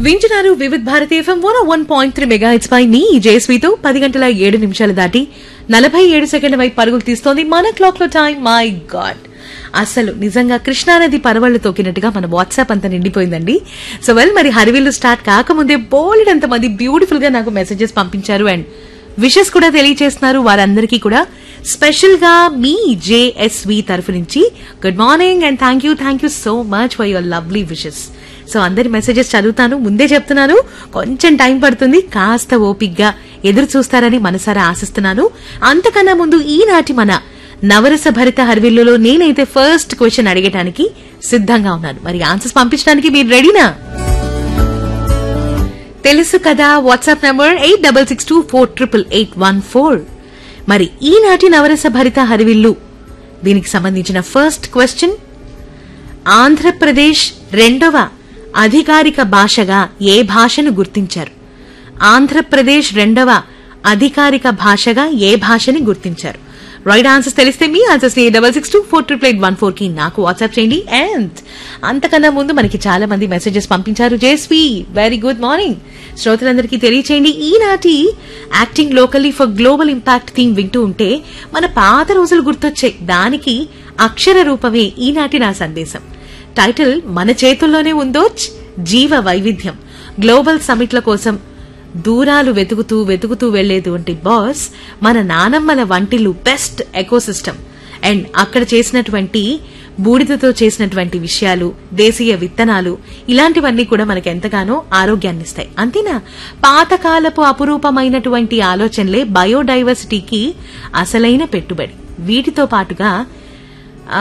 వింటున్నారు Vividh Bharati F M one one point three మెగా హెచ్ పై మీ జేస్వీతో పది గంటల ఏడు నిమిషాలు దాటి నలభై ఏడు సెకండ్ల వైపు పరుగులు తీస్తోంది మన క్లాక్ లో టైం మై గాడ్ అసలు నిజంగా కృష్ణానది పరవళ్లు తొక్కినట్టుగా మన వాట్సాప్ అంతా నిండిపోయిందండి సో వెల్ మరి హరివిల్లు స్టార్ట్ కాకముందే బోల్డ్ అంత మంది బ్యూటిఫుల్ గా నాకు మెసేజెస్ పంపించారు అండ్ విషెస్ కూడా తెలియజేస్తున్నారు వారందరికీ కూడా స్పెషల్ గా మీ జేఎస్వి తరఫు నుంచి good morning and thank you thank you so much for your lovely wishes so అందరి మెసేజెస్ చదువుతాను ముందే చెప్తున్నాను కొంచెం టైం పడుతుంది కాస్త ఓపిగ్గా ఎదురు చూస్తారని మనసారా ఆశిస్తున్నాను అంతకన్నా ముందు ఈనాటి మన నవరస భరిత హర్విల్లులో నేనైతే ఫస్ట్ క్వశ్చన్ అడిగటానికి సిద్ధంగా ఉన్నాను మరి ఆన్సర్స్ పంపించడానికి మీరు రెడీనా తెలుసు కదా WhatsApp number eight double six two four triple eight one four మరి ఈనాటి నవరస భరిత హరివిల్లు దీనికి సంబంధించిన ఫస్ట్ క్వశ్చన్ ఆంధ్రప్రదేశ్ రెండవ అధికారిక భాషగా ఏ భాషను గుర్తించారు ఆంధ్రప్రదేశ్ రెండవ అధికారిక భాషగా ఏ భాషని గుర్తించారు రైట్ ఆన్సర్స్ తెలిస్తే మీ answers double six two four triple eight one four కి నాకు వాట్సాప్ చేయండి అండ్ అంతకన్నా ముందు మనకి చాలా మంది మెసేజెస్ పంపించారు జేస్వి వెరీ గుడ్ మార్నింగ్ శ్రోతలందరికీ తెలియచేయండి ఈనాటి acting locally for global impact theme వింటూ ఉంటే మన పాత రోజులు గుర్తొచ్చాయి దానికి అక్షర రూపమే ఈనాటి నా సందేశం టైటిల్ మన చేతుల్లోనే ఉందో జీవ వైవిధ్యం గ్లోబల్ సమిట్ల కోసం దూరాలు వెతుకుతూ వెతుకుతూ వెళ్లేటువంటి బాస్ మన నానమ్మల వంటిల్లు బెస్ట్ ఎకోసిస్టమ్ అండ్ అక్కడ చేసినటువంటి బూడిదతో చేసినటువంటి విషయాలు దేశీయ విత్తనాలు ఇలాంటివన్నీ కూడా మనకు ఎంతగానో ఆరోగ్యాన్ని ఇస్తాయి అంతేనా పాతకాలపు అపురూపమైనటువంటి ఆలోచనలే బయోడైవర్సిటీకి అసలైన పెట్టుబడి వీటితో పాటుగా ఆ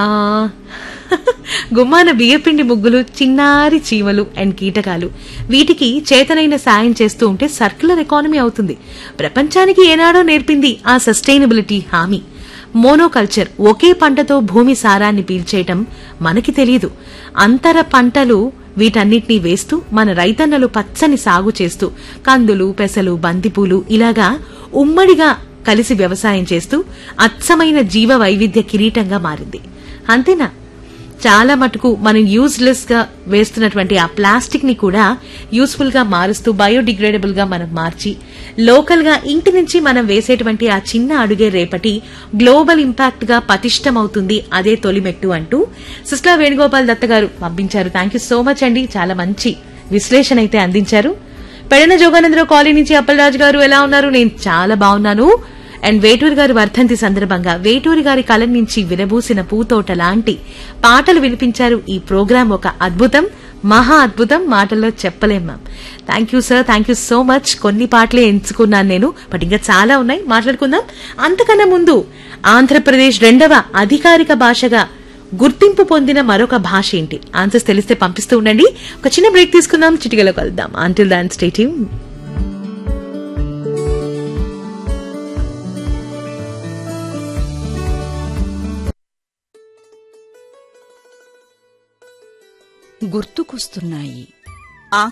గుమ్మాన బియ్యపిండి ముగ్గులు చిన్నారి చీమలు అండ్ కీటకాలు వీటికి చేతనైన సాయం చేస్తూ ఉంటే సర్క్యులర్ ఎకానమీ అవుతుంది ప్రపంచానికి ఏనాడో నేర్పింది ఆ సస్టైనబిలిటీ హామీ మోనోకల్చర్ ఒకే పంటతో భూమి సారాన్ని పీల్చేయటం మనకి తెలియదు అంతర పంటలు వీటన్నిటినీ వేస్తూ మన రైతన్నలు పచ్చని సాగు చేస్తూ కందులు పెసలు బంతిపూలు ఇలాగా ఉమ్మడిగా కలిసి వ్యవసాయం చేస్తూ అచ్చమైన జీవ వైవిధ్య కిరీటంగా మారింది అంతేనా చాలా మటుకు మనం యూజ్లెస్ గా వేస్తున్నటువంటి ఆ ప్లాస్టిక్ ని కూడా యూస్ఫుల్ గా మారుస్తూ బయోడిగ్రేడబుల్ గా మనం మార్చి లోకల్ గా ఇంటి నుంచి మనం వేసేటువంటి ఆ చిన్న అడుగే రేపటి గ్లోబల్ ఇంపాక్ట్ గా పటిష్టమవుతుంది అదే తొలిమెట్టు అంటూ సుస్లా వేణుగోపాల్ దత్త గారు పంపించారు థ్యాంక్ యూ సో మచ్ అండి చాలా మంచి విశ్లేషణ అయితే అందించారు పెడన జోగానందరావు కాలనీ నుంచి అప్పలరాజు గారు ఎలా ఉన్నారు నేను చాలా బాగున్నాను అండ్ వేటూరి గారి వర్ధంతి సందర్భంగా వేటూరి గారి కలం నుంచి విరబూసిన పూతోట లాంటి పాటలు వినిపించారు ఈ ప్రోగ్రాం ఒక అద్భుతం మహా అద్భుతం మాటల్లో చెప్పలేం ma'am thank you sir thank you so much కొన్ని పాటలే ఎంచుకున్నాను నేను బట్ ఇంకా చాలా ఉన్నాయి మాట్లాడుకుందాం అంతకన్నా ముందు ఆంధ్రప్రదేశ్ రెండవ అధికారిక భాషగా గుర్తింపు పొందిన మరొక భాష ఏంటి ఆన్సర్స్ తెలిస్తే పంపిస్తూ ఉండండి ఒక చిన్న బ్రేక్ తీసుకుందాం చిటికలో కలుద్దాం అంటిల్ దాన్ స్టేటివ్ గుర్తుకొస్తున్నాయి